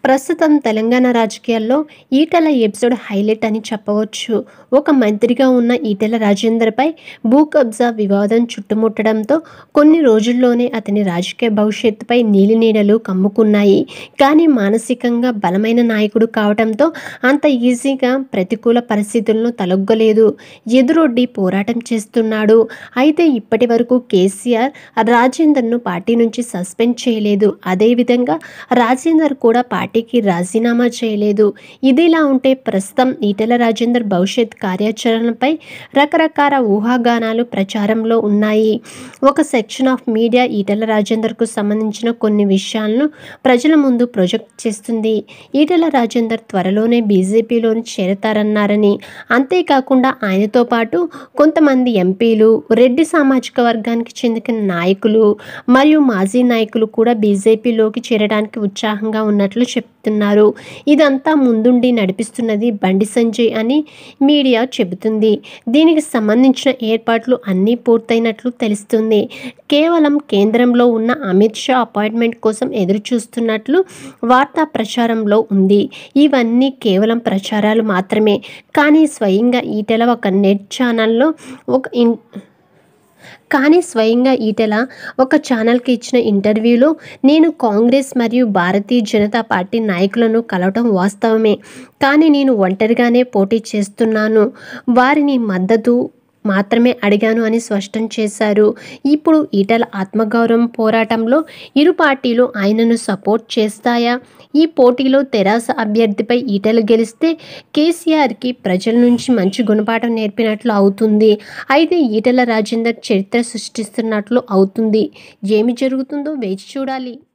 ప్రస్తుతం తెలంగాణ రాజకీయాల్లో Etela episode highlight అని చెప్పవచ్చు ఒక మంత్రిగా ఉన్న ఈటెల రాజేందర్పై భూ కబ్జా వివాదం చుట్టుముట్టడంతో కొన్ని రోజుల్లోనే అతని రాజకీయ భవిష్యత్తుపై నీలినీడలు కమ్ముకున్నాయి కానీ మానసికంగా బలమైన నాయకుడు కావడంతో అంత ఈజీగా ప్రతికూల పరిస్థితులను తలొగ్గలేదు ఎదురొడ్డి పోరాటం చేస్తున్నాడు అయితే ఇప్పటి వరకు కేసీఆర్ రాజేందర్ను పార్టీ నుంచి సస్పెండ్ చేయలేదు అదేవిధంగా రాజేందర్ కూడా పార్టీకి రాజీనామా చేయలేదు ఇదిలా ఉంటే ప్రస్తుతం ఈటెల రాజేందర్ భవిష్యత్ కార్యాచరణపై రకరకాల ఊహాగానాలు ప్రచారంలో ఉన్నాయి ఒక సెక్షన్ ఆఫ్ మీడియా ఈటెల రాజేందర్కు సంబంధించిన కొన్ని విషయాలను ప్రజల ముందు ప్రొజెక్ట్ చేస్తుంది ఈటెల రాజేందర్ త్వరలోనే బీజేపీలోని చేరతారన్నారని అంతేకాకుండా ఆయనతో పాటు కొంతమంది ఎంపీలు రెడ్డి సామాజిక వర్గానికి చెందిన నాయకులు మరియు మాజీ నాయకులు కూడా బీజేపీలోకి చేరడానికి ఉత్సాహంగా ఉన్నట్లు చెప్తున్నారు ఇదంతా ముందుండి నడిపిస్తున్నది బండి సంజయ్ అని మీడియా చెబుతుంది దీనికి సంబంధించిన ఏర్పాట్లు అన్నీ పూర్తయినట్లు తెలుస్తుంది కేవలం కేంద్రంలో ఉన్న అమిత్ షా అపాయింట్మెంట్ కోసం ఎదురు చూస్తున్నట్లు వార్తా ప్రచారంలో ఉంది ఇవన్నీ కేవలం ప్రచారాలు మాత్రమే కానీ స్వయంగా ఈటెల ఒక నెట్ ఛానల్లో ఒక ఇన్ కానీ స్వయంగా ఈటెల ఒక ఛానల్కి ఇచ్చిన ఇంటర్వ్యూలో నేను కాంగ్రెస్ మరియు భారతీయ జనతా పార్టీ నాయకులను కలవటం వాస్తవమే కానీ నేను ఒంటరిగానే పోటీ చేస్తున్నాను వారిని మద్దతు మాత్రమే అడిగాను అని స్పష్టం చేశారు ఇప్పుడు ఈటల ఆత్మగౌరవం పోరాటంలో ఇరు పార్టీలు ఆయనను సపోర్ట్ చేస్తాయా ఈ పోటీలో తెరాస అభ్యర్థిపై ఈటలు గెలిస్తే కేసీఆర్కి ప్రజల నుంచి మంచి గుణపాఠం నేర్పినట్లు అవుతుంది అయితే ఈటల రాజేందర్ చరిత్ర సృష్టిస్తున్నట్లు అవుతుంది ఏమి జరుగుతుందో వేచి చూడాలి